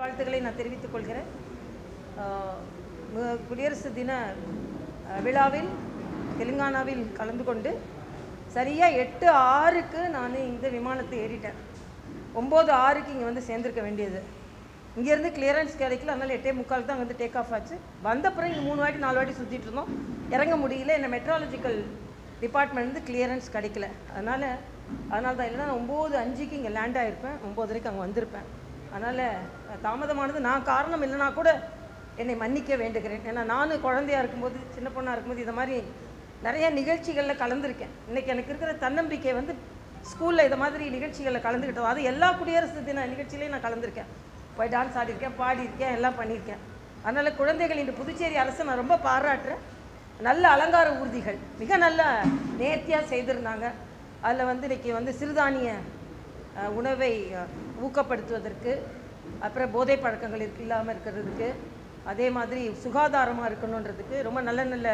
வாழ்த்துக்களை நான் தெரிவித்துக் கொள்கிறேன் ஆஹ் மு- குடியரசு தின அஹ், விழாவில் தெலுங்கானாவில் கலந்து கொண்டு சரியாக எட்டு ஆறுக்கு நான் இந்த விமானத்தை ஏறிட்டேன் ஒம்பது ஆறுக்கு இங்கே வந்து சேர்ந்துருக்க வேண்டியது இங்கேருந்து கிளியரன்ஸ் கிடைக்கல அதனால் எட்டே முக்கால் தான் வந்து டேக் ஆஃப் ஆச்சு வந்த அப்புறம் இங்கே மூணு வாட்டி நாலு வாட்டி சுற்றிட்டு இருந்தோம் இறங்க முடியல என்ன மெட்ராலஜிக்கல் டிபார்ட்மெண்ட் வந்து கிளியரன்ஸ் கிடைக்கல அதனால் அதனால தான் இல்லைன்னா நான் ஒம்பது அஞ்சுக்கு இங்கே லேண்ட் ஆகிருப்பேன் ஒம்போதரைக்கு அங்கே வந்திருப்பேன் அதனால் தாமதமானது நான் காரணம் இல்லைனா கூட என்னை மன்னிக்க வேண்டுகிறேன் ஏன்னா நானும் குழந்தையா இருக்கும்போது சின்ன பொண்ணாக இருக்கும்போது இந்த மாதிரி நிறைய நிகழ்ச்சிகளில் கலந்துருக்கேன் இன்னைக்கு எனக்கு இருக்கிற தன்னம்பிக்கை வந்து ஸ்கூலில் இந்த மாதிரி நிகழ்ச்சிகளில் கலந்துக்கிட்டோம் அது எல்லா குடியரசு தின நிகழ்ச்சியிலையும் நான் கலந்துருக்கேன் போய் டான்ஸ் ஆடியிருக்கேன் பாடியிருக்கேன் எல்லாம் பண்ணியிருக்கேன் அதனால் குழந்தைகள் இந்த புதுச்சேரி அரசை நான் ரொம்ப பாராட்டுறேன் நல்ல அலங்கார ஊர்திகள் மிக நல்ல நேர்த்தியாக செய்திருந்தாங்க அதில் வந்து இன்னைக்கு வந்து சிறுதானிய அஹ், உணவை அஹ், ஊக்கப்படுத்துவதற்கு அப்புறம் போதை பழக்கங்கள் இருக்கு இல்லாமல் இருக்கிறதுக்கு அதே மாதிரி சுகாதாரமாக இருக்கணுன்றதுக்கு ரொம்ப நல்ல நல்ல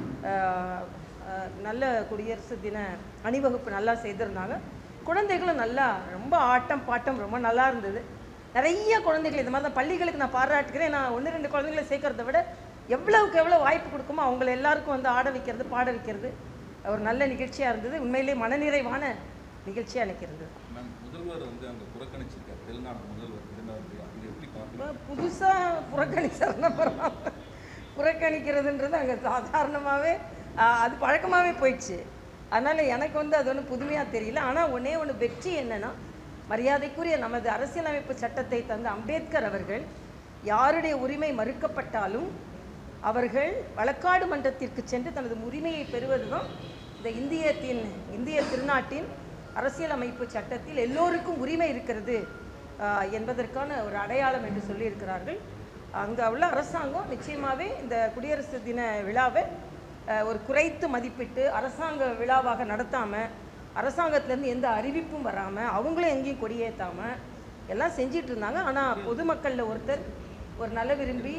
அஹ், அஹ், நல்ல குடியரசு தின அணிவகுப்பு நல்லா செய்திருந்தாங்க குழந்தைகளும் நல்லா ரொம்ப ஆட்டம் பாட்டம் ரொம்ப நல்லா இருந்தது நிறைய குழந்தைகள் இந்த மாதிரி தான் பள்ளிகளுக்கு நான் பாராட்டுக்கிறேன் நான் ஒன்று ரெண்டு குழந்தைகளை சேர்க்கறத விட எவ்வளவுக்கு எவ்வளோ வாய்ப்பு கொடுக்குமோ அவங்கள எல்லாருக்கும் வந்து ஆட வைக்கிறது பாட வைக்கிறது ஒரு நல்ல நிகழ்ச்சியாக இருந்தது உண்மையிலே மனநிறைவான நிகழ்ச்சியாக எனக்கு இருந்தது மேம் முதல்வர் வந்து அங்கே புறக்கணிச்சிருக்காரு தெலுங்கானா முதல்வர் இருந்தார் இல்லையா இது எப்படி பார்க்குறீங்க புதுசாக புறக்கணிச்சாருன்னா பரவாயில்ல புறக்கணிக்கிறதுன்றது அங்கே சாதாரணமாகவே அது பழக்கமாகவே போயிடுச்சு அதனால் எனக்கு வந்து அது ஒன்றும் புதுமையாக தெரியல ஆனால் ஒன்றே ஒன்று வெற்றி என்னன்னா மரியாதைக்குரிய நமது அரசியலமைப்பு சட்டத்தை தந்த அம்பேத்கர் அவர்கள் யாருடைய உரிமை மறுக்கப்பட்டாலும் அவர்கள் வழக்காடு மன்றத்திற்கு சென்று தனது உரிமையை பெறுவதுதான் இந்த இந்தியத்தின் இந்திய திருநாட்டின் அரசியலமைப்பு சட்டத்தில் எல்லோருக்கும் உரிமை இருக்கிறது ஆஹ், என்பதற்கான ஒரு அடையாளம் என்று சொல்லியிருக்கிறார்கள் அங்கே உள்ள அரசாங்கம் நிச்சயமாகவே இந்த குடியரசு தின விழாவை ஆஹ், ஒரு குறைத்து மதிப்பிட்டு அரசாங்க விழாவாக நடத்தாமல் அரசாங்கத்திலேருந்து எந்த அறிவிப்பும் வராமல் அவங்களும் எங்கேயும் கொடியேற்றாமல் எல்லாம் செஞ்சிட்டு இருந்தாங்க ஆனால் பொதுமக்களில் ஒருத்தர் ஒரு நல்ல விரும்பி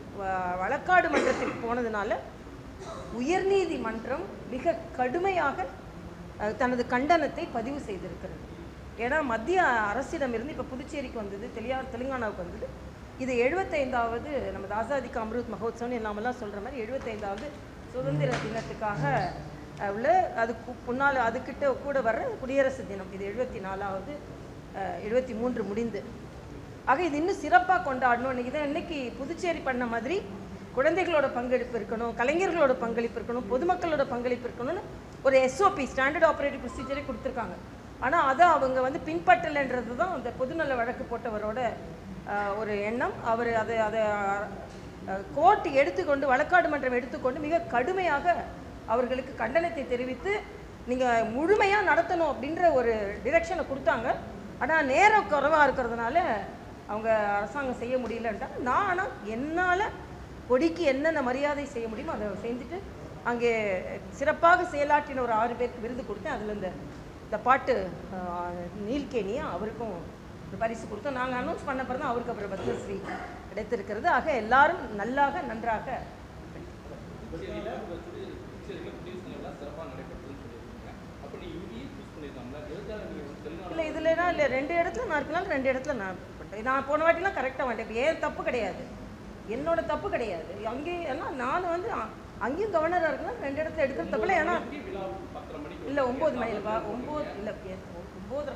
வ- வழக்காடு மன்றத்துக்கு போனதுனால உயர்நீதிமன்றம் மிக கடுமையாக அஹ், தனது கண்டனத்தை பதிவு செய்திருக்கிறது ஏன்னா மத்திய அரசிடமிருந்து இப்போ புதுச்சேரிக்கு வந்தது தெளியா தெலுங்கானாவுக்கு வந்தது இது எழுபத்தைந்தாவது நமது ஆசாதிக்கு அம்ருத் மகோத்சவம் எல்லாமெல்லாம் சொல்கிற மாதிரி எழுபத்தைந்தாவது சுதந்திர தினத்துக்காக அஹ், உள்ள அதுக்கு முன்னால் அதுக்கிட்ட கூட வர்ற குடியரசு தினம் இது எழுபத்தி நாலாவது எழுபத்தி மூன்று முடிந்து ஆக இது இன்னும் சிறப்பாக கொண்டாடணும் இதை இன்னைக்கு புதுச்சேரி பண்ண மாதிரி குழந்தைகளோட பங்களிப்பு இருக்கணும் கலைஞர்களோட பங்களிப்பு இருக்கணும் பொதுமக்களோட பங்களிப்பு இருக்கணும்னு ஒரு எஸ்ஓபி ஸ்டாண்டர்ட் ஆப்ரேட்டிவ் ப்ரொசீஜரே கொடுத்துருக்காங்க ஆனால் அதை அவங்க வந்து பின்பற்றலைன்றது தான் அந்த பொதுநல வழக்கு போட்டவரோட ஆஹ், ஒரு எண்ணம் அவர் அதை அதை கோர்ட் எடுத்துக்கொண்டு வழக்காடு மன்றம் எடுத்துக்கொண்டு மிக கடுமையாக அவர்களுக்கு கண்டனத்தை தெரிவித்து நீங்கள் முழுமையாக நடத்தணும் அப்படின்ற ஒரு டிரெக்ஷனை கொடுத்தாங்க ஆனால் நேரம் குறைவாக இருக்கிறதுனால அவங்க அரசாங்கம் செய்ய முடியலன்ட்டாங்க நான் ஆனால் என்னால் கொடிக்கு என்னென்ன மரியாதை செய்ய முடியுமோ அதை செஞ்சுட்டு அங்கே சிறப்பாக செயலாற்றின ஒரு ஆறு பேருக்கு விருது கொடுத்தேன் அதில் இந்த இந்த பாட்டு ஆஹ், நீல்கேணியா அவருக்கும் ஒரு பரிசு கொடுத்தோம் நாங்கள் அனௌன்ஸ் பண்ண பிறகு தான் அவருக்கு அப்புறம் பத்மஸ்ரீ கிடைத்திருக்கிறது ஆக எல்லாரும் நல்லாக நன்றாக இல்லை இதுலனா இல்லை ரெண்டு இடத்துல நான் இருக்கனால ரெண்டு இடத்துல நான் பண்ணிட்டேன் நான் போன வாட்டிலாம் கரெக்டாக வந்துட்டேன் இப்போ ஏன் தப்பு கிடையாது என்னோட தப்பு கிடையாது அங்கேயும் ஏன்னா நான் வந்து அ- அங்கேயும் கவர்னராக இருக்கணும் ரெண்டு இடத்துல எடுக்கிறது தப்பு இல்லை ஏன்னா இல்லை ஒம்பது மைல்பா ஒம்பது இல்லை ஒம்பது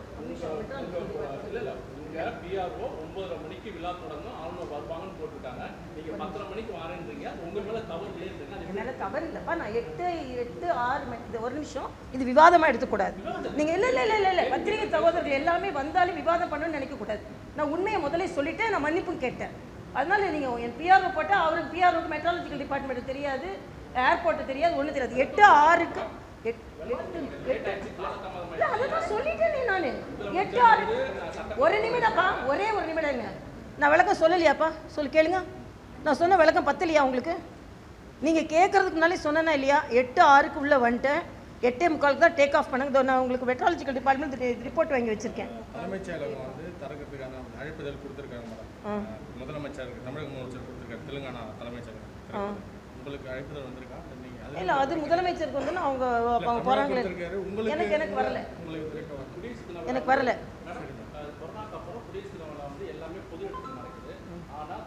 இங்க பிஆர்ஓ ஒன்பதரை மணிக்கு விழா தொடங்கும் ஆளுநர் வருவாங்கன்னு போட்டிருக்காங்க நீங்க பத்தரை மணிக்கு வரேன்றீங்க உங்க மேல தவறு இல்லைன்றீங்க அது என்னால தவறு இல்லைப்பா நான் எட்டு எட்டு ஆறு மணி இது ஒரு நிமிஷம் இது விவாதமாக எடுத்துக்கூடாது நீங்கள் இல்லை இல்லை இல்லை இல்லை இல்லை பத்திரிகை சகோதரர்கள் எல்லாமே வந்தாலும் விவாதம் பண்ணணும்னு நினைக்கக்கூடாது நான் உண்மையை முதல்ல சொல்லிட்டேன் நான் மன்னிப்பும் கேட்டேன் அதனால நீங்கள் என் பிஆர்ஓ போட்டால் அவருக்கு பிஆர்ஓக்கு மெட்ராலஜிக்கல் டிபார்ட்மெண்ட் தெரியாது ஏர்போர்ட் தெரியாது ஒன்றும் தெரியாது எட்டு ஆறுக்கு எட்- எட்டு எட்டு இல்ல, அதுதான் சொல்லிட்டேனே நானு எட்டு ஆறு ஒரு நிமிடம்ப்பா ஒரே ஒரு நிமிடங்க நான் விளக்கம் சொல்லலையாப்பா சொல்லு கேளுங்க நான் சொன்ன விளக்கம் பத்தலையா உங்களுக்கு நீங்கள் கேட்கறதுக்கு முன்னாலே சொன்னேனா இல்லையா எட்டு ஆறுக்கு உள்ளே வந்துட்டேன் எட்டே முக்காலுக்கு தான் டேக் ஆஃப் பண்ணுங்க இதோ நான் உங்களுக்கு மெட்ராலஜிக்கல் டிபார்ட்மெண்ட் ரிப்போர்ட் வாங்கி வச்சிருக்கேன் தலைமைச் செயலகம் வந்து திறக்கிறதுக்கான அழைப்புதல் கொடுத்துருக்காங்க மேடம் முதலமைச்சர் தமிழக முதலமைச்சர் கொடுத்துருக்காரு தெலுங்கானா தலைமைச் செயலகம் உங்களுக்கு அழைப்புதல் வந்திருக்கா நீங்க அது இல்லை அது முதலமைச்சருக்கு வந்து அவங்க அவங்க போகிறாங்களே கொடுத்திருக்காரு. உங்களுக்கு எனக்கு எனக்கு வரல உங்களுக்கு திரைக்க எனக்கு வரல கொரோனாக்கு அப்புறம் குடியரசு தின விழா வந்து எல்லாமே பொது இடத்துல நடக்குது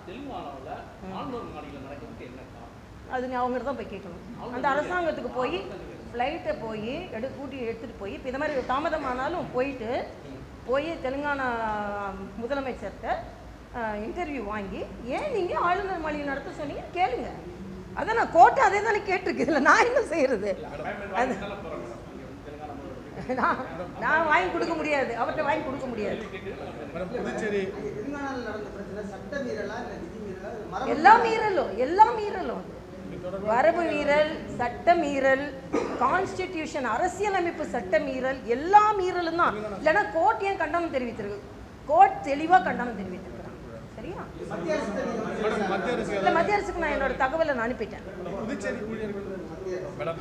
தெலுங்கானாவில் ஆளுநர் மாளிகையில் நடக்கிறதுக்கு என்ன காரணம் அது நீ அவங்க தான் போய் கேட்கணும் அந்த அரசாங்கத்துக்கு போய் ஃப்ளைட்டை போய் எடு கூட்டி எடுத்துகிட்டு போய் இப்போ இந்த மாதிரி தாமதமானாலும் போயிட்டு போய் தெலுங்கானா முதலமைச்சர்கிட்ட இன்டர்வியூ வாங்கி ஏன் நீங்கள் ஆளுநர் மாளிகை நடத்த சொன்னீங்க கேளுங்க அதான் நான் கோர்ட்டு அதே தானே கேட்டிருக்கு இதில் நான் என்ன செய்யறது அப்பாயின்மெண்ட் வாங்கி தானே போகிறோம் மேடம் இங்கே வந்து தெலுங்கானா முதல்வர் நான் நான் வாங்கி கொடுக்க முடியாது அவர்கிட்ட வாங்கி கொடுக்க முடியாது மேடம் புதுச்சேரி தெலுங்கானாவில் நடந்த பிரச்சனை சட்ட மீறலா இல்லை விதி மீறலா இது மரபு எல்லா மீறலும் எல்லா மீறலும் வரவு மீறல் சட்ட மீறல் கான்ஸ்டிடியூஷன் அரசியலமைப்பு சட்ட மீறல் எல்லா மீறலும் தான் இல்லைன்னா கோர்ட் ஏன் கண்டனம் தெரிவித்திருக்கு கோர்ட் தெளிவாக கண்டனம் தெரிவித்திருக்கிறாங்க சரியா மத்திய அரசு நீங்க வந்து மேடம் மத்திய அரசு இல்லை மத்திய அரசுக்கு நான் என்னோட தகவலை நான் அனுப்பிட்டேன் புதுச்சேரி ஊழியர்கள் மேடம்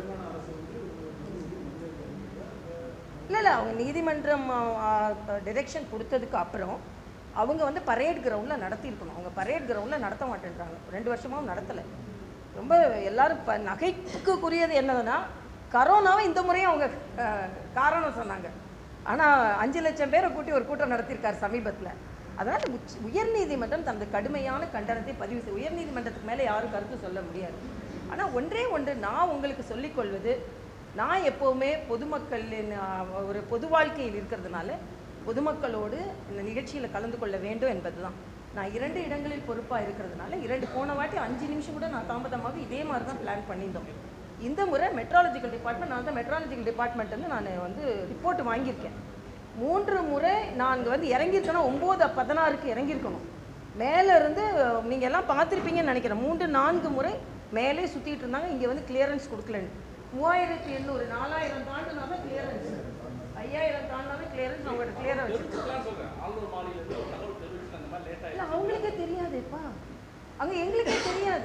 இல்லை இல்லை அவங்க நீதிமன்றம் டிரெக்ஷன் கொடுத்ததுக்கு அப்புறம் அவங்க வந்து பரேட் கிரவுண்டில் நடத்தியிருக்கணும் அவங்க பரேட் கிரவுண்டில் நடத்த மாட்டேன்றாங்க ரெண்டு வருஷமாவும் நடத்தலை ரொம்ப எல்லாரும் இப்போ நகைப்புக்குரியது என்னதுன்னா கரோனாவை இந்த முறையும் அவங்க அஹ், காரணம் சொன்னாங்க ஆனால் அஞ்சு லட்சம் பேரை கூட்டி ஒரு கூட்டம் நடத்தியிருக்கார் சமீபத்தில் அதனால் உச்ச உயர்நீதிமன்றம் தனது கடுமையான கண்டனத்தை பதிவு செய் உயர்நீதிமன்றத்துக்கு மேலே யாரும் கருத்து சொல்ல முடியாது ஆனால் ஒன்றே ஒன்று நான் உங்களுக்கு சொல்லிக்கொள்வது நான் எப்போவுமே பொதுமக்களின் ஆ, ஒரு பொது வாழ்க்கையில் இருக்கிறதுனால பொதுமக்களோடு இந்த நிகழ்ச்சியில் கலந்து கொள்ள வேண்டும் என்பதுதான் நான் இரண்டு இடங்களில் பொறுப்பாக இருக்கிறதுனால இரண்டு போன வாட்டி அஞ்சு நிமிஷம் கூட நான் தாமதமாக இதே மாதிரி தான் பிளான் பண்ணியிருந்தோம் இந்த முறை மெட்ராலஜிக்கல் டிபார்ட்மெண்ட் நான் தான் மெட்ராலஜிக்கல் டிபார்ட்மெண்ட் வந்து நான் வந்து ரிப்போர்ட் வாங்கியிருக்கேன் மூன்று முறை நான் இங்கே வந்து இறங்கியிருக்கேன்னா ஒம்பது பதினாறுக்கு இறங்கியிருக்கணும் மேலே இருந்து நீங்கள் எல்லாம் பார்த்துருப்பீங்கன்னு நினைக்கிறேன் மூன்று நான்கு முறை மேலே சுற்றிட்டு இருந்தாங்க இங்கே வந்து கிளியரன்ஸ் கொடுக்கலன்னு மூவாயிரத்தி எண்ணூறு நாலாயிரம் தாண்டினா தான் கிளியரன்ஸ் ஐயாயிரம் தாண்டினா தான் கிளியரன்ஸ் அவங்களோட கிளியராக வச்சு நான் சொல்கிறேன் ஆளுநர் மாளிகையில் ஒரு தகவல் தெரிவிச்சு அந்த மாதிரி லேட் இல்லை அவங்களுக்கே தெரியாதேப்பா அங்கே எங்களுக்கே தெரியாது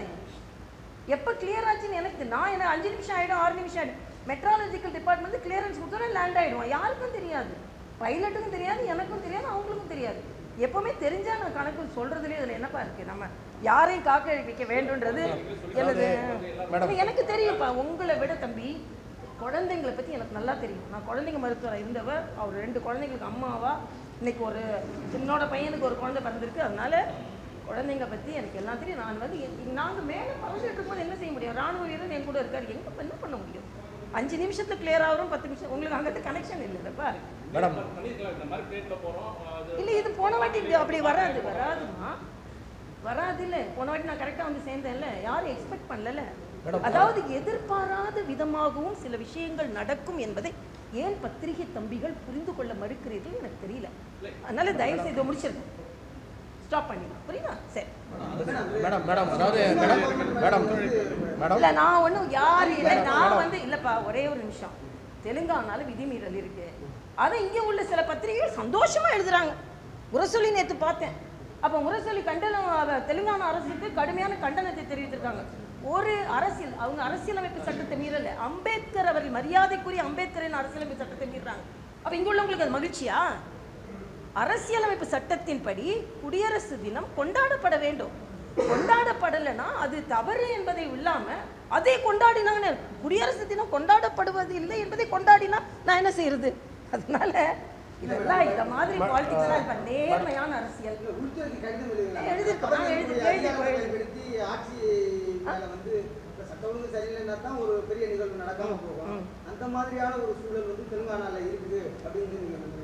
எப்போ கிளியர் ஆச்சுன்னு எனக்கு தெரி- நான் என்ன அஞ்சு நிமிஷம் ஆகிடும் ஆறு நிமிஷம் ஆகிடும் மெட்ராலஜிக்கல் டிபார்ட்மெண்ட் கிளியரன்ஸ் கொடுத்தோன்னே லேண்ட் ஆகிடுவோம் யாருக்கும் தெரியாது பைலட்டுக்கும் தெரியாது எனக்கும் தெரியாது அவங்களுக்கும் தெரியாது எப்பவுமே தெரிஞ்சா நான் கணக்கு சொல்றதுலேயே இதில் என்னப்பா இருக்கு நம்ம யாரையும் காக்க வைக்க வேண்டும்ன்றது எனது இல்ல, எனக்கு தெரியும்ப்பா உங்களை விட தம்பி குழந்தைங்களை பற்றி எனக்கு நல்லா தெரியும் நான் குழந்தைங்க மருத்துவராக இருந்தவர் அவர் ரெண்டு குழந்தைங்களுக்கு அம்மாவா இன்னைக்கு ஒரு என்னோட பையனுக்கு ஒரு குழந்தை பிறந்திருக்கு அதனால குழந்தைங்க பற்றி எனக்கு எல்லாம் தெரியும் நான் வந்து நாங்கள் மேலே பறந்துட்டு இருக்கும்போது என்ன செய்ய முடியும் ராணுவ வீரர் என் கூட இருக்கார் எங்கே என்ன பண்ண முடியும் அஞ்சு நிமிஷத்துல கிளியர் ஆகிறோம் பத்து நிமிஷம் உங்களுக்கு அங்கிட்டு கனெக்ஷன் இல்லைல்லப்பா மேடம் பண்ணியிருக்கலாம் இந்த மாதிரி பிளேட்டில் போகிறோம் அது இல்லை இது போன வாட்டி இப்படி அப்படி வராது வராதுமா வராது இல்லை போன வாட்டி நான் கரெக்டாக வந்து சேர்ந்தேன்ல யாரும் எக்ஸ்பெக்ட் பண்ணல அதாவது எதிர்பாராத விதமாகவும் சில விஷயங்கள் நடக்கும் என்பதை ஏன் பத்திரிகை தம்பிகள் புரிந்து கொள்ள மறுக்கிறீர்கள் எனக்கு தெரியல அதனால தயவு செய்து முடிச்சிருக்கேன் ஸ்டாப் பண்ணிடலாம் புரியுதா சரி மேடம் மேடம் அதாவது மேடம் மேடம் மேடம் இல்ல நான் ஒண்ணும் யார் இல்லை நான் வந்து இல்லப்பா ஒரே ஒரு நிமிஷம் தெலுங்கானால விதிமீறல் இருக்கு அதை இங்க உள்ள சில பத்திரிகைகள் சந்தோஷமா எழுதுறாங்க முரசொலி நேத்து பார்த்தேன் அப்ப முரசொலி கண்டனம் அவ- தெலுங்கானா அரசுக்கு கடுமையான கண்டனத்தை தெரிவித்திருக்காங்க ஒரு அரசியல் அவங்க அரசியலமைப்பு சட்டத்தை மீறல அம்பேத்கர் அவர்கள் மரியாதைக்குரிய அம்பேத்கரின் அரசியலமைப்பு சட்டத்தை மீறாங்க அப்ப இங்க உள்ளவங்களுக்கு அது மகிழ்ச்சியா அரசியலமைப்பு சட்டத்தின்படி குடியரசு தினம் கொண்டாடப்பட வேண்டும் கொண்டாடப்படலைன்னா அது தவறு என்பதை இல்லாம அதை கொண்டாடினாங்க குடியரசு தினம் கொண்டாடப்படுவது இல்லை என்பதை கொண்டாடினா நான் என்ன செய்யறது அதனால இதெல்லாம் இந்த மாதிரி பாலிடிக்ஸ் இப்ப நேர்மையான அரசியல் உள்துறைக்கு கடிதம் எழுதுங்களா? எழுதிருக்கோம். நான் எழுதி- கவர்னருடைய எழுதிருக்கோம், அதிகாரங்களை பயன்படுத்தி ஆட்சி மேல வந்து இப்ப சட்ட ஒழுங்கு சரியில்லைன்னா தான் ஒரு பெரிய நிகழ்வு நடக்காம போகும் அந்த மாதிரியான ஒரு சூழல் வந்து தெலுங்கானால இருக்குது அப்படின்னு நீங்க நம்புறீங்க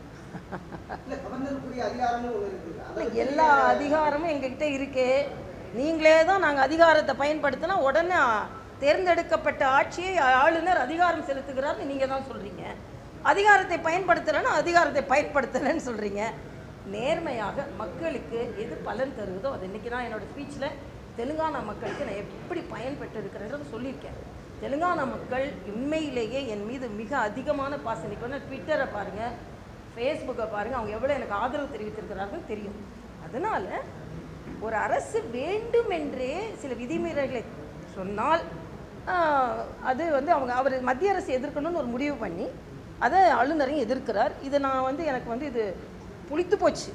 இல்ல கவர்னருக்குரிய அதிகாரமும் ஒண்ணு இருக்குது அதை இல்ல, வச்சு எல்லா அதிகாரமும் எங்ககிட்ட இருக்கு நீங்களே தான் நாங்கள் அதிகாரத்தை பயன்படுத்தினா உடனே தேர்ந்தெடுக்கப்பட்ட ஆட்சியை ஆளுநர் அதிகாரம் செலுத்துகிறார்னு நீங்கள் தான் சொல்கிறீங்க அதிகாரத்தை பயன்படுத்தலைன்னா அதிகாரத்தை பயன்படுத்தலைன்னு சொல்கிறீங்க நேர்மையாக மக்களுக்கு எது பலன் தருவதோ அது இன்றைக்கி நான் என்னோட ஸ்பீச்சில் தெலுங்கானா மக்களுக்கு நான் எப்படி பயன்பெற்று இருக்கிறேன்றதை சொல்லியிருக்கேன் தெலுங்கானா மக்கள் உண்மையிலேயே என் மீது மிக அதிகமான பாசம் இன்னைக்கு வந்து ட்விட்டரை பாருங்கள் ஃபேஸ்புக்கை பாருங்கள் அவங்க எவ்வளோ எனக்கு ஆதரவு தெரிவித்திருக்கிறார்கள் தெரியும் அதனால் ஒரு அரசு வேண்டுமென்றே சில விதிமீறல்களை சொன்னால் ஆஹ், அது வந்து அவங்க அவர் மத்திய அரசு எதிர்க்கணும்னு ஒரு முடிவு பண்ணி அதை ஆளுநரையும் எதிர்க்கிறார் இது நான் வந்து எனக்கு வந்து இது புளித்து போச்சு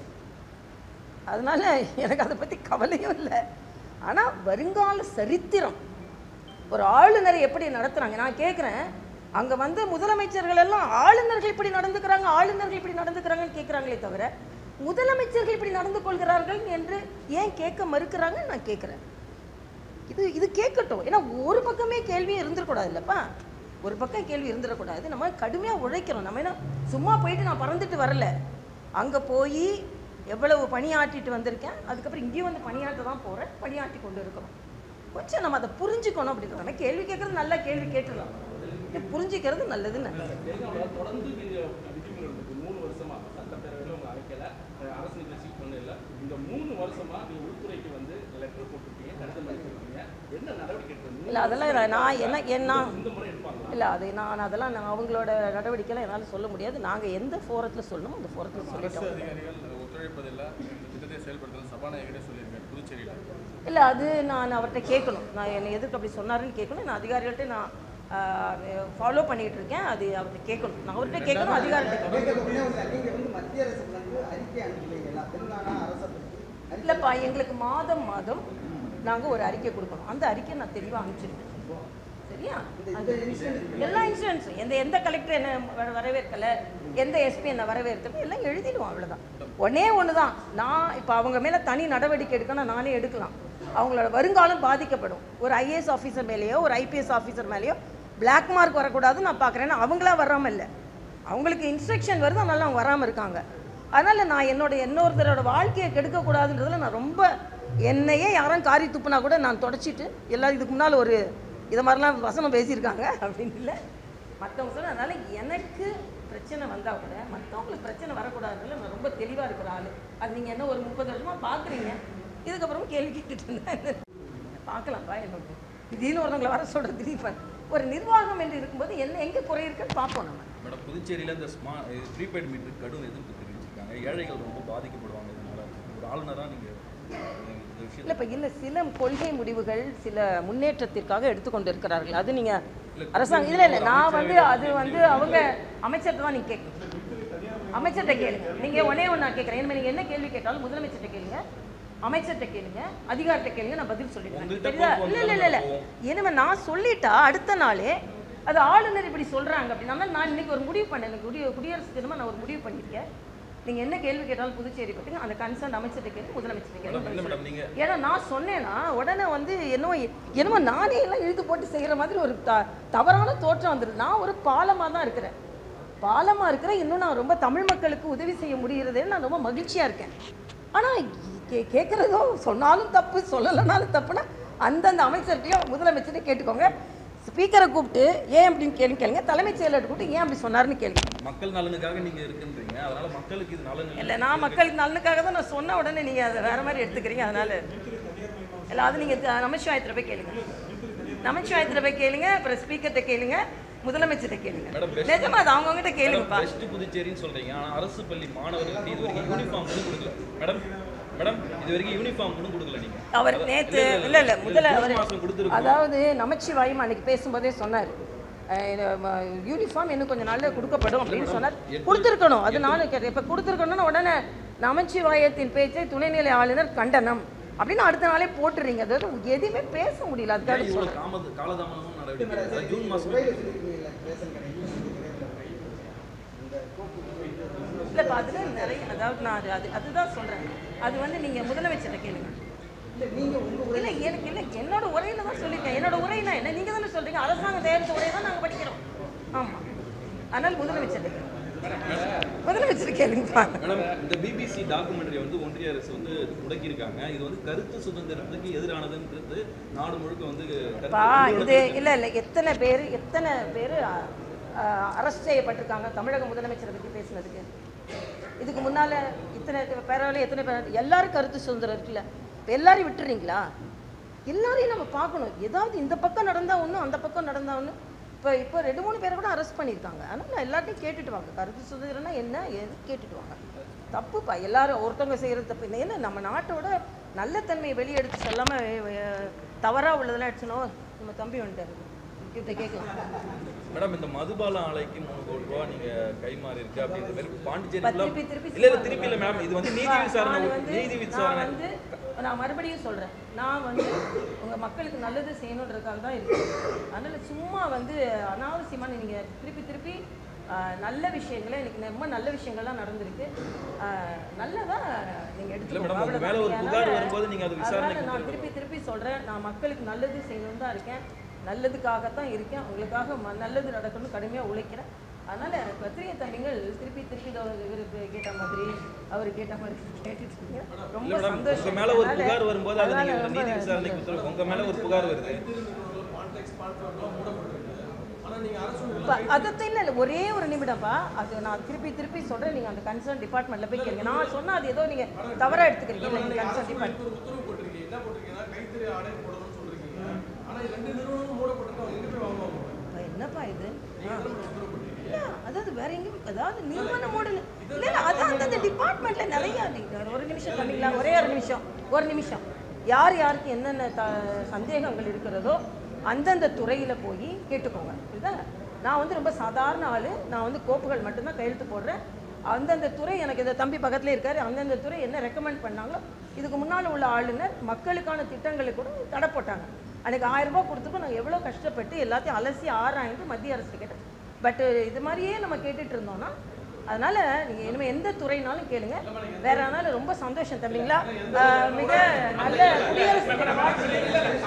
அதனால எனக்கு அதை பற்றி கவலையும் இல்லை ஆனால் வருங்கால சரித்திரம் ஒரு ஆளுநரை எப்படி நடத்துறாங்க நான் கேட்குறேன் அங்கே வந்து முதலமைச்சர்கள் எல்லாம் ஆளுநர்கள் இப்படி நடந்துக்கிறாங்க ஆளுநர்கள் இப்படி நடந்துக்கிறாங்கன்னு கேட்குறாங்களே தவிர முதலமைச்சர்கள் இப்படி நடந்து கொள்கிறார்கள் என்று ஏன் கேட்க மறுக்கிறாங்க நான் கேட்குறேன் இது இது கேட்கட்டும் ஏன்னா ஒரு பக்கமே கேள்வி இருந்துடக்கூடாது இல்லைப்பா ஒரு பக்கம் கேள்வி இருந்துடக்கூடாது நம்ம கடுமையாக உழைக்கிறோம் நம்ம என்ன சும்மா போயிட்டு நான் பறந்துட்டு வரல அங்கே போய் எவ்வளவு பணியாற்றிட்டு வந்திருக்கேன் அதுக்கப்புறம் இங்கேயும் வந்து பணியாற்ற தான் போகிறேன் பணியாற்றி கொண்டு இருக்கிறோம் கொஞ்சம் நம்ம அதை புரிஞ்சுக்கணும் அப்படின்றது நம்ம கேள்வி கேட்குறது நல்லா கேள்வி கேட்டுடலாம் இது புரிஞ்சுக்கிறது நல்லது நல்லது தெலுங்கானால தொடர்ந்து நீங்க விதிமுறை இருக்கு மூணு வருஷமா சட்டப்பேரவையில் உங்க அழைக்கல அஹ் அரசு நிகழ்ச்சிக்கு பண்ணல இந்த மூணு வருஷமா நீங்க உள்துறைக்கு வந்து லெட்டர் போட்டிருக்கீங்க கடிதம் அனுப்பியிருக்கீங்க என்ன நடவடிக்கை எடுக்கணும் இல்லை அதெல்லாம் நான் நான் என்ன என்ன இந்த முறை எடுப்பாங்களா இல்லை அது நான் அதெல்லாம் நான் அவங்களோட நடவடிக்கைலாம் என்னால் சொல்ல முடியாது நாங்கள் எந்த ஃபோரத்தில் சொல்லணுமோ அந்த ஃபோரத்தில் அரசு சொல்லிட்டோம் அதிகாரிகள் ஒத்துழைப்பதில்லை இந்த திட்டத்தை செயல்படுத்தல சபாநாயகரே சொல்லியிருக்காரு புதுச்சேரியில் இல்லை அது நான் அவர்கிட்ட கேட்கணும் நான் என்னை எதுக்கு அப்படி சொன்னாருன்னு கேட்கணும் நான் அதிகாரிகள்ட்ட நான் ஃபாலோ பண்ணிட்டு இருக்கேன் அது அவர்கிட்ட கேட்கணும் நான் அவர்கிட்ட கேட்கணும் அதிகாரிகிட்ட கேட்கணும் கேட்கக்கூடிய ஒண்ணு, நீங்க வந்து மத்திய அரசுக்கு வந்து அறிக்கை அனுப்புவீங்களா தெலுங்கானா அரசை பற்றி அறிக்கை இல்லைப்பா எங்களுக்கு மாதம் மாதம் நாங்கள் ஒரு அறிக்கை கொடுக்கணும் அந்த அறிக்கையை நான் தெளிவாக அனுப்பிச்சிருக்கேன் சரியா அது எல்லா இன்சூரன்ஸும் எந்த எந்த கலெக்டர் என்ன வர- வரவேற்கல எந்த எஸ்பி என்ன வரவேற்கல எல்லாம் எழுதிடுவோம் அவ்வளோதான் ஒன்னே ஒன்று தான் நான் இப்போ அவங்க மேலே தனி நடவடிக்கை எடுக்கணும் நானே எடுக்கலாம் அவங்களோட வருங்காலம் பாதிக்கப்படும் ஒரு ஐஏஎஸ் ஆஃபீஸர் மேலேயோ ஒரு ஐபிஎஸ் ஆஃபீஸர் மேலேயோ பிளாக் மார்க் வரக்கூடாதுன்னு நான் பார்க்குறேன்னா அவங்களா வராமல் இல்லை அவங்களுக்கு இன்ஸ்ட்ரக்ஷன் வருது அதனால அவங்க வராமல் இருக்காங்க அதனால் நான் என்னோட இன்னொருத்தரோட வாழ்க்கையை கெடுக்கக்கூடாதுன்றதுல நான் ரொம்ப என்னையே யாரும் காரி துப்புனா கூட நான் தொடச்சிட்டு எல்லாம் இதுக்கு முன்னால் ஒரு இதை மாதிரிலாம் வசனம் பேசியிருக்காங்க அப்படின்னு இல்லை மற்றவங்க சொல்ல அதனால் எனக்கு பிரச்சனை வந்தால் கூட மற்றவங்களுக்கு பிரச்சனை வரக்கூடாதுல நான் ரொம்ப தெளிவாக இருக்கிற ஆள் அது நீங்கள் என்ன ஒரு முப்பது வருஷமாக பார்க்குறீங்க இதுக்கப்புறம் கேள்வி கேட்டுட்டு இருந்தேன் பார்க்கலாம்ப்பா என்ன திடீர்னு ஒருத்தவங்களை வர சொல்கிற திடீர்னு ஒரு நிர்வாகம் என்று இருக்கும்போது என்ன எங்கே குறை இருக்குன்னு பார்ப்போம் நம்ம மேடம் புதுச்சேரியில் இந்த ஸ்மா ப்ரீபெய்ட் மீட்டர் கடும் எதிர்ப்பு தெரிவிச்சிருக்காங்க ஏழைகள் ரொம்ப பாதிக்கப்படுவாங்க இதனால ஒரு ஆளுநராக நீங்கள் இந்த விஷயத்தை இல்லை இப்போ இல்லை சில கொள்கை முடிவுகள் சில முன்னேற்றத்திற்காக எடுத்துக்கொண்டு இருக்கிறார்கள் அது நீங்கள் இல்ல, அரசாங்கம் இல்லை இல்லை நான் வந்து அது வந்து அவங்க அமைச்சர்கிட்ட தான் நீங்கள் கேட்கணும் அமைச்சர்கிட்ட கேளுங்க நீங்கள் ஒன்னே ஒன்று நான் கேட்குறேன் இனிமேல் நீங்கள் என்ன கேள்வி கேட்டாலும் முதலமைச்சர்கிட்ட கேளுங்க அமைச்சர்கிட்ட கேளுங்க அதிகாரிட்ட கேளுங்க நான் பதில் சொல்லிடுறேன் உங்கள்கிட்ட தெரியுதா கோபம் இல்லை இல்லை இல்லை இல்லை கோவம். இனிமேல் நான் சொல்லிட்டா அடுத்த நாளே அது ஆளுநர் இப்படி சொல்கிறாங்க அப்படின்னா நான் இன்னைக்கு ஒரு முடிவு பண்ணேன் எனக்கு குடிய குடியரசு தினமாக நான் ஒரு முடிவு பண்ணியிருக்கேன் நீங்கள் என்ன கேள்வி கேட்டாலும் புதுச்சேரி பற்றி அந்த கன்சர்ன் அமைச்சர்கிட்ட கேளுங்க முதலமைச்சர்கிட்ட மேடம் இல்லை கேளுங்க மேடம் நீங்கள் ஏன்னா நான் சொன்னேன்னா உடனே வந்து என்னமோ என்னமோ நானே எல்லாம் இழுத்து போட்டு செய்கிற மாதிரி ஒரு த தவறான தோற்றம் வந்துடுது நான் ஒரு பாலமாக தான் இருக்கிறேன் பாலமாக இருக்கிறேன் இன்னும் நான் ரொம்ப தமிழ் மக்களுக்கு உதவி செய்ய முடிகிறதுன்னு நான் ரொம்ப மகிழ்ச்சியாக இருக்கேன் ஆனால் கே கேட்குறதோ சொன்னாலும் தப்பு சொல்லலைனாலும் தப்புனா அந்தந்த அமைச்சர்கிட்டையும் முதலமைச்சர்கிட்ட கேட்டுக்கோங்க ஸ்பீக்கரை கூப்பிட்டு ஏன் அப்படின்னு கேள்வி கேளுங்க தலைமைச் செயலர் கூப்பிட்டு ஏன் அப்படி சொன்னாருன்னு கேளுங்க மக்கள் நலனுக்காக நீங்கள் இருக்குன்றீங்க அதனால மக்களுக்கு இது நலன் இல்லை நான் மக்களுக்கு நலனுக்காக தான் நான் சொன்ன உடனே நீங்கள் அதை வேறு மாதிரி எடுத்துக்கிறீங்க அதனால இல்லை அது நீங்கள் நமச்சிவாயத்தில் போய் கேளுங்க நமச்சிவாயத்தில் போய் கேளுங்க அப்புறம் ஸ்பீக்கர்கிட்ட கேளுங்க முதலமைச்சர்கிட்ட கேளுங்க மேடம், best- நிஜமா அது அவங்கவுங்ககிட்ட கேளுங்கப்பா பெஸ்ட் புதுச்சேரின்னு சொல்றீங்க ஆனா அரசு பள்ளி மாணவர்களுக்கு இது வரைக்கும் யூனிஃபார்ம் கூட கொடுக்கல மேடம் மேடம் இது வரைக்கும் யூனிஃபார்ம் கூட கொடுக்கல நீங்க அவர் அத- நேத்து இல்ல, இல்ல இல்ல முதல்ல ஜூன் அவர் மாசம் கொடுத்துருக்கோம் அதாவது நமச்சிவாயும் அன்னைக்கு பேசும்போதே சொன்னார் யூனிஃபார்ம் இன்னும் கொஞ்ச நாள்ல கொடுக்கப்படும் அப்படின்னு சொன்னார் எட்டு- கொடுத்துருக்கணும் அது நானும் கேட்டேன் இப்போ கொடுத்துருக்கணும்னு உடனே நமச்சிவாயத்தின் பேச்சை துணைநிலை ஆளுநர் கண்டனம் அப்படின்னு அடுத்த நாளே போட்டுறீங்க அதாவது எதுவுமே பேச முடியல அதுக்காக இவ்வளவு சொல்றேன் காமது காலதாமதமும் நடவடிக்கை அதாவது ஜூன் மாசம் துறையில் சொல்லியிருக்கீங்கல்ல ரேஷன் கடை இந்த இல்லைப்பா அதில் நிறைய அதாவது நான் அது அது அதுதான் சொல்கிறேன் அது வந்து நீங்கள் முதலமைச்சர்கிட்ட கேளுங்க இல்லை நீங்கள் உங்கள் இல்லை எனக்கு இல்லை என்னோட உரையில தான் சொல்லியிருக்கேன் என்னோட உரைனா என்ன நீங்கள் தானே சொல்கிறீங்க அரசாங்கம் தயாரித்த உரையை தான் நாங்கள் படிக்கிறோம் ஆமாம் அதனால் முதலமைச்சர் கேளுங்க. முதலமைச்சர் கேளுங்கப்பா மேடம் இந்த பிபிசி டாக்குமெண்ட்ரி வந்து ஒன்றிய அரசு வந்து முடக்கியிருக்காங்க இது வந்து கருத்து சுதந்திரத்துக்கு எதிரானதுன்றது நாடு முழுக்க வந்து கருத்து- பா உங்களோட இது கருத்து- இல்லை இல்லை எத்தனை பேர் எத்தனை பேர் அரெஸ்ட் செய்யப்பட்டிருக்காங்க தமிழக முதலமைச்சரை பற்றி பேசுனதுக்கு இதுக்கு முன்னால் இத்தனை பேரால எத்தனை பேர் எல்லாரும் கருத்து சுதந்திரம் இருக்குல்ல இப்போ எல்லாரையும் விட்டுறீங்களா எல்லாரையும் நம்ம பார்க்கணும் ஏதாவது இந்த பக்கம் நடந்தா ஒன்று அந்த பக்கம் நடந்தா ஒன்று இப்போ இப்போ ரெண்டு மூணு பேரை கூட அரெஸ்ட் பண்ணியிருக்காங்க ஆனால் நான் எல்லாத்தையும் கேட்டுட்டு வாங்க கருத்து சுதந்திரம்னா என்ன எது கேட்டுட்டு வாங்க தப்புப்பா எல்லாரும் ஒருத்தவங்க செய்கிறது தப்பு இல்லை ஏன்னா நம்ம நாட்டோட நல்ல தன்மையை வெளியெடுத்து சொல்லாமல் தவறாக உள்ளதெல்லாம் எடுத்துனோம் நம்ம தம்பி வந்துட்டாரு இவர்கிட்ட கேட்கலாம் மேடம் இந்த மதுபால ஆலைக்கு மூணு கோடி ரூபா நீங்க கைமாறி இருக்கு அப்படின்ற மாதிரி பாண்டிச்சேரி பா, full ஆ- திருப்பி திருப்பி இல்ல இல்ல சொல்லுவாங்க. திருப்பி இல்ல மேம் இது வந்து நீதி பா, விசாரணை நான் வந்து நீதி நான் விசாரணை வந்து நான் மறுபடியும் சொல்றேன் நான் வந்து உங்க மக்களுக்கு நல்லது செய்யணுன்றதுக்காக தான் இருக்கேன் அதனால சும்மா வந்து அனாவசியமான நீங்க திருப்பி திருப்பி ஆஹ் நல்ல விஷயங்களை எனக்கு ரொம்ப நல்ல விஷயங்கள்லாம் நடந்திருக்கு ஆஹ் நல்லதா நீங்கள் இல்ல மேடம், உங்க எடுத்துக்கோங்க மேல ஒரு அவ்வளவுதான். புகார் அதனால- வரும்போது நீங்க அது அதனால விசாரணைக்கு நான் திருப்பி திருப்பி சொல்கிறேன் நான் மக்களுக்கு நல்லது செய்யணும்னு தான் இருக்கேன் நல்லதுக்காகத்தான் இருக்கேன் உங்களுக்காக ம- நல்லது நடக்கணும்னு கடுமையாக உழைக்கிறேன் அதனால பத்திரிகை தம்பிகள் திருப்பி திருப்பி இதோ இவரு கேட்ட மாதிரி அவர் கேட்ட மாதிரி கேட்டுட்டு இருக்கீங்க ரொம்ப இல்ல மேடம் சந்தோஷம் உங்க மேல ஒரு அதனால- புகார் வரும்போது அதை நீங்க அதனால ஒரு நீதி ரொம்ப விசாரணைக்கு உத்தரவு உங்க மேல ஒரு புகார் வருது இப்ப அதத்தை இல்லை இல்லை ஒரே ஒரு நிமிடம்ப்பா அது நான் திருப்பி திருப்பி சொல்கிறேன் நீங்கள் அந்த கன்சர்ன் டிபார்ட்மெண்ட்டில் போய் கேளுங்க நான் சொன்னால் அது ஏதோ நீங்கள் தவறாக எடுத்துக்கிறீங்க இல்லை நீங்கள் கன்சர்ன் டிபார்ட்மெண்ட் உத்தரவு போட்டிருக்கீங்க என்ன போட்டிருக்கீங்கன்னா கைத்தறி ஆடை போடணும்னு சொல்றீங்க ஆனா இது ரெண்டு நிறுவனமும் மூடப்பட்டிருக்கோம் எங்க போய் வாங்குவாங்க அப்ப என்னப்பா இது இல்ல, அதாவது வேற எங்கேயும் அதாவது நிறுவனம் மூடல இல்ல இல்ல அதான் அந்தந்த டிபார்ட்மெண்ட்ல நிறைய நீங்க ஒரு நிமிஷம் தம்பிங்களா ஒரே ஒரு நிமிஷம் ஒரு நிமிஷம் யார் யாருக்கு என்னென்ன த சந்தேகங்கள் இருக்கிறதோ அந்தந்த துறையில போய் கேட்டுக்கோங்க புரியுதா நான் வந்து ரொம்ப சாதாரண ஆளு நான் வந்து கோப்புகள் மட்டும்தான் கையெழுத்து போடுறேன் அந்தந்த துறை எனக்கு இந்த தம்பி பக்கத்துல இருக்காரு அந்தந்த துறை என்ன ரெக்கமெண்ட் பண்ணாங்களோ இதுக்கு முன்னால் உள்ள ஆளுநர் மக்களுக்கான திட்டங்களை கூட தடை போட்டாங்க அன்றைக்கி ஆயிரம் ரூபாய் கொடுத்தப்போ நான் எவ்வளோ கஷ்டப்பட்டு எல்லாத்தையும் அலசி ஆராய்ந்து மத்திய அரசு கேட்டேன் பட் இது மாதிரியே நம்ம கேட்டுட்டு இருந்தோம்னா அதனால நீங்கள் இனிமேல் எந்த துறைனாலும் கேளுங்க வேற ஆனாலும் ரொம்ப சந்தோஷம் தம்பிங்களா ஆஹ் மிக நல்ல குடியரசு தின வாழ்த்துக்கள்